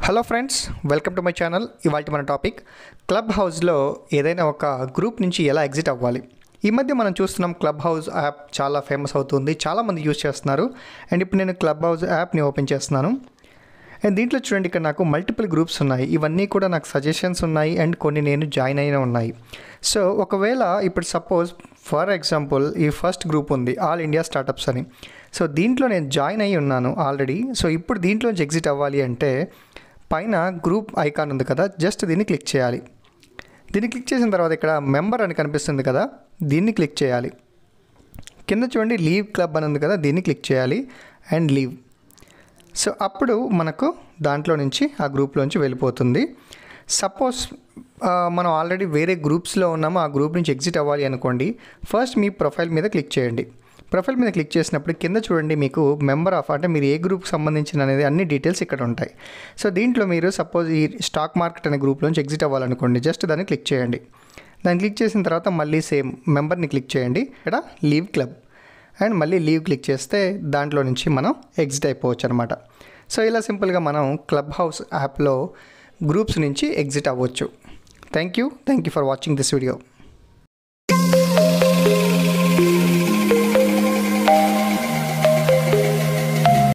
hello friends welcome to my channel ఇవాళ మన topic club హౌస్లో ఏదైనా ఒక గ్రూప్ నుంచి ఎలా ఎగ్జిట్ అవ్వాలి ఈ మధ్య మనం చూస్తున్నాం క్లబ్ హౌస్ యాప్ చాలా ఫేమస్ అవుతుంది చాలామంది యూజ్ చేస్తున్నారు అండ్ ఇప్పుడు నేను క్లబ్ హౌస్ యాప్ని ఓపెన్ చేస్తున్నాను అండ్ దీంట్లో చూడండి ఇక్కడ నాకు మల్టిపుల్ గ్రూప్స్ ఉన్నాయి ఇవన్నీ కూడా నాకు సజెషన్స్ ఉన్నాయి అండ్ కొన్ని నేను జాయిన్ అయిన ఉన్నాయి సో ఒకవేళ ఇప్పుడు సపోజ్ ఫర్ ఎగ్జాంపుల్ ఈ ఫస్ట్ గ్రూప్ ఉంది ఆల్ ఇండియా స్టార్టప్స్ అని సో దీంట్లో నేను జాయిన్ అయి ఉన్నాను ఆల్రెడీ సో ఇప్పుడు దీంట్లోంచి ఎగ్జిట్ అవ్వాలి అంటే పైన గ్రూప్ ఐకాన్ ఉంది కదా జస్ట్ దీన్ని క్లిక్ చేయాలి దీన్ని క్లిక్ చేసిన తర్వాత ఇక్కడ మెంబర్ అని కనిపిస్తుంది కదా దీన్ని క్లిక్ చేయాలి కింద చూడండి లీవ్ క్లబ్ అని ఉంది కదా దీన్ని క్లిక్ చేయాలి అండ్ లీవ్ సో అప్పుడు మనకు దాంట్లో నుంచి ఆ గ్రూప్లోంచి వెళ్ళిపోతుంది సపోజ్ మనం ఆల్రెడీ వేరే గ్రూప్స్లో ఉన్నాము ఆ గ్రూప్ నుంచి ఎగ్జిట్ అవ్వాలి అనుకోండి ఫస్ట్ మీ ప్రొఫైల్ మీద క్లిక్ చేయండి ప్రొఫైల్ మీద క్లిక్ చేసినప్పుడు కింద చూడండి మీకు మెంబర్ ఆఫ్ అంటే మీరు ఏ గ్రూప్కి సంబంధించిన అనేది అన్ని డీటెయిల్స్ ఇక్కడ ఉంటాయి సో దీంట్లో మీరు సపోజ్ ఈ స్టాక్ మార్కెట్ అనే గ్రూప్లోంచి ఎగ్జిట్ అవ్వాలనుకోండి జస్ట్ దాన్ని క్లిక్ చేయండి దాన్ని క్లిక్ చేసిన తర్వాత మళ్ళీ సేమ్ మెంబర్ని క్లిక్ చేయండి ఇక్కడ లీవ్ క్లబ్ అండ్ మళ్ళీ లీవ్ క్లిక్ చేస్తే దాంట్లో నుంచి మనం ఎగ్జిట్ అయిపోవచ్చు అనమాట సో ఇలా సింపుల్గా మనం క్లబ్ హౌస్ యాప్లో గ్రూప్స్ నుంచి ఎగ్జిట్ అవ్వచ్చు thank you thank you for watching this video